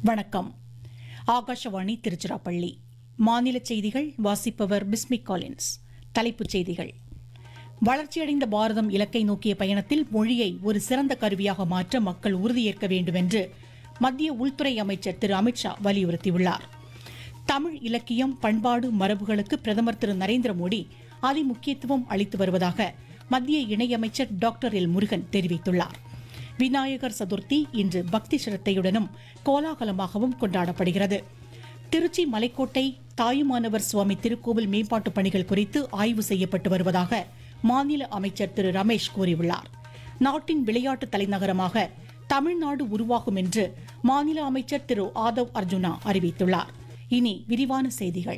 வணக்கம் ஆகாஷவாணி திருச்சிராப்பள்ளி மாநில செய்திகள் வாசிப்பவர் பிஸ்மிக் காலின்ஸ் தலைப்புச் செய்திகள் வளர்ச்சியடைந்த பாரதம் இலக்கை நோக்கிய பயணத்தில் மொழியை ஒரு சிறந்த கருவியாக மாற்ற மக்கள் உறுதியேற்க வேண்டும் என்று மத்திய உள்துறை அமைச்சர் திரு அமித்ஷா வலியுறுத்தியுள்ளார் தமிழ் இலக்கியம் பண்பாடு மரபுகளுக்கு பிரதமர் திரு நரேந்திர மோடி அதிமுக்கியத்துவம் அளித்து வருவதாக மத்திய இணையமைச்சர் டாக்டர் எல் முருகன் தெரிவித்துள்ளார் விநாயகர் சதுர்த்தி இன்று பக்தி சிரத்தையுடனும் கோலாகலமாகவும் கொண்டாடப்படுகிறது திருச்சி மலைக்கோட்டை தாயுமானவர் சுவாமி திருக்கோவில் மேம்பாட்டுப் பணிகள் குறித்து ஆய்வு செய்யப்பட்டு வருவதாக மாநில அமைச்சர் திரு ரமேஷ் கூறியுள்ளார் நாட்டின் விளையாட்டு தலைநகரமாக தமிழ்நாடு உருவாகும் என்று மாநில அமைச்சர் திரு ஆதவ் அர்ஜுனா அறிவித்துள்ளார் இனி விரிவான செய்திகள்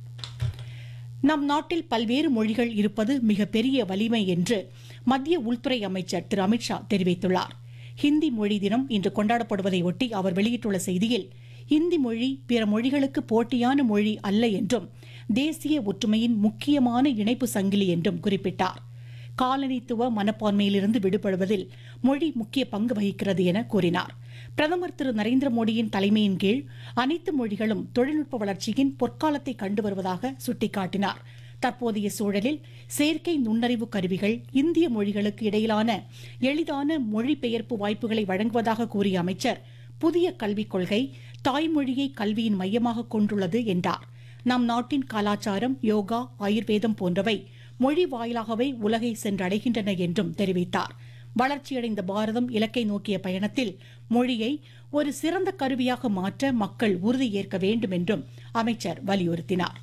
நம் நாட்டில் பல்வேறு மொழிகள் இருப்பது மிக பெரிய வலிமை என்று மத்திய உள்துறை அமைச்சர் திரு அமித்ஷா தெரிவித்துள்ளார் ஹிந்தி மொழி தினம் இன்று கொண்டாடப்படுவதை ஒட்டி அவர் வெளியிட்டுள்ள செய்தியில் இந்தி மொழி பிற மொழிகளுக்கு போட்டியான மொழி அல்ல என்றும் தேசிய ஒற்றுமையின் முக்கியமான இணைப்பு சங்கிலி என்றும் குறிப்பிட்டார் காலனித்துவ மனப்பான்மையிலிருந்து விடுபடுவதில் மொழி முக்கிய பங்கு வகிக்கிறது என கூறினார் பிரதமர் திரு நரேந்திர மோடியின் தலைமையின் கீழ் அனைத்து மொழிகளும் தொழில்நுட்ப வளர்ச்சியின் பொற்காலத்தை கண்டு வருவதாக சுட்டிக்காட்டினார் தற்போதைய சூழலில் செயற்கை நுண்ணறிவு கருவிகள் இந்திய மொழிகளுக்கு இடையிலான எளிதான மொழிபெயர்ப்பு வாய்ப்புகளை வழங்குவதாக கூறிய அமைச்சர் புதிய கல்விக் கொள்கை தாய்மொழியை கல்வியின் மையமாக கொண்டுள்ளது என்றார் நம் நாட்டின் கலாச்சாரம் யோகா ஆயுர்வேதம் போன்றவை மொழி வாயிலாகவே உலகை சென்றடைகின்றன என்றும் தெரிவித்தார் வளர்ச்சியடைந்த பாரதம் இலக்கை நோக்கிய பயணத்தில் மொழியை ஒரு சிறந்த கருவியாக மாற்ற மக்கள் உறுதியேற்க வேண்டும் என்றும் அமைச்சர் வலியுறுத்தினார்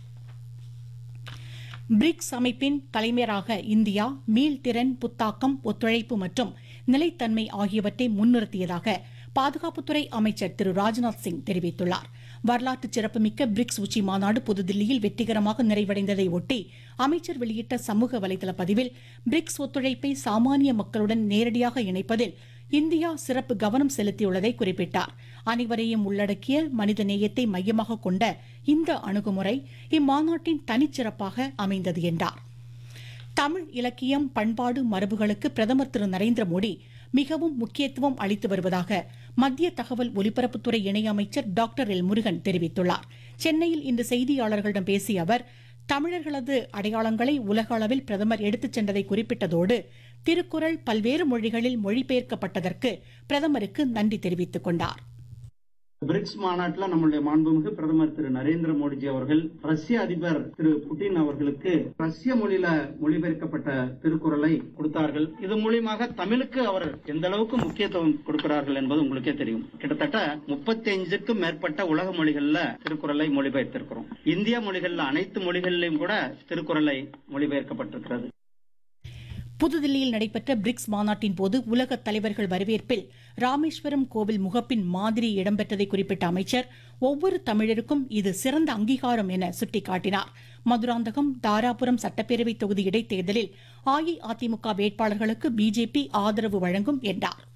பிரிக்ஸ் அமைப்பின் தலைமையராக இந்தியா மீள்திறன் புத்தாக்கம் ஒத்துழைப்பு மற்றும் நிலைத்தன்மை ஆகியவற்றை முன்னிறுத்தியதாக பாதுகாப்புத்துறை அமைச்சர் திரு ராஜ்நாத் சிங் தெரிவித்துள்ளார் வரலாற்று சிறப்புமிக்க பிரிக்ஸ் உச்சி மாநாடு புதுதில்லியில் வெற்றிகரமாக நிறைவடைந்ததை ஒட்டி அமைச்சர் வெளியிட்ட சமூக வலைதள பதிவில் பிரிக்ஸ் ஒத்துழைப்பை சாமானிய மக்களுடன் நேரடியாக இணைப்பதில் இந்தியா சிறப்பு கவனம் செலுத்தியுள்ளதை குறிப்பிட்டார் அனைவரையும் உள்ளடக்கிய மனித நேயத்தை மையமாக கொண்ட இந்த அணுகுமுறை இம்மாநாட்டின் தனிச்சிறப்பாக அமைந்தது என்றார் தமிழ் இலக்கியம் பண்பாடு மரபுகளுக்கு பிரதமர் திரு நரேந்திர மோடி மிகவும் முக்கியத்துவம் அளித்து வருவதாக மத்திய தகவல் ஒலிபரப்புத்துறை இணையமைச்சர் டாக்டர் எல் முருகன் தெரிவித்துள்ளார் சென்னையில் இன்று செய்தியாளர்களிடம் பேசிய அவர் தமிழர்களது அடையாளங்களை உலக அளவில் பிரதமர் எடுத்துச் சென்றதை குறிப்பிட்டதோடு திருக்குறள் பல்வேறு மொழிகளில் மொழிபெயர்க்கப்பட்டதற்கு பிரதமருக்கு நன்றி தெரிவித்துக் கொண்டார் பிரிக்ஸ் மாநாட்டில் நம்மளுடைய மாண்புமிகு பிரதமர் திரு நரேந்திர மோடிஜி அவர்கள் ரஷ்ய அதிபர் திரு புட்டின் அவர்களுக்கு ரஷ்ய மொழியில மொழிபெயர்க்கப்பட்ட திருக்குறளை கொடுத்தார்கள் இது மூலியமாக தமிழுக்கு அவர் எந்த அளவுக்கு முக்கியத்துவம் கொடுக்கிறார்கள் என்பது உங்களுக்கே தெரியும் கிட்டத்தட்ட முப்பத்தி அஞ்சுக்கும் மேற்பட்ட உலக மொழிகள்ல திருக்குறளை மொழிபெயர்த்திருக்கிறோம் இந்திய மொழிகள்ல அனைத்து மொழிகளிலும் கூட திருக்குறளை மொழிபெயர்க்கப்பட்டிருக்கிறது புதுதில்லியில் நடைபெற்ற பிரிக்ஸ் மாநாட்டின் போது உலக தலைவர்கள் வரவேற்பில் ராமேஸ்வரம் கோவில் முகப்பின் மாதிரி இடம்பெற்றதை குறிப்பிட்ட அமைச்சர் ஒவ்வொரு தமிழருக்கும் இது சிறந்த அங்கீகாரம் என சுட்டிக்காட்டினார் மதுராந்தகம் தாராபுரம் சட்டப்பேரவை தொகுதி இடைத்தேர்தலில் அஇஅதிமுக வேட்பாளர்களுக்கு பிஜேபி ஆதரவு வழங்கும் என்றார்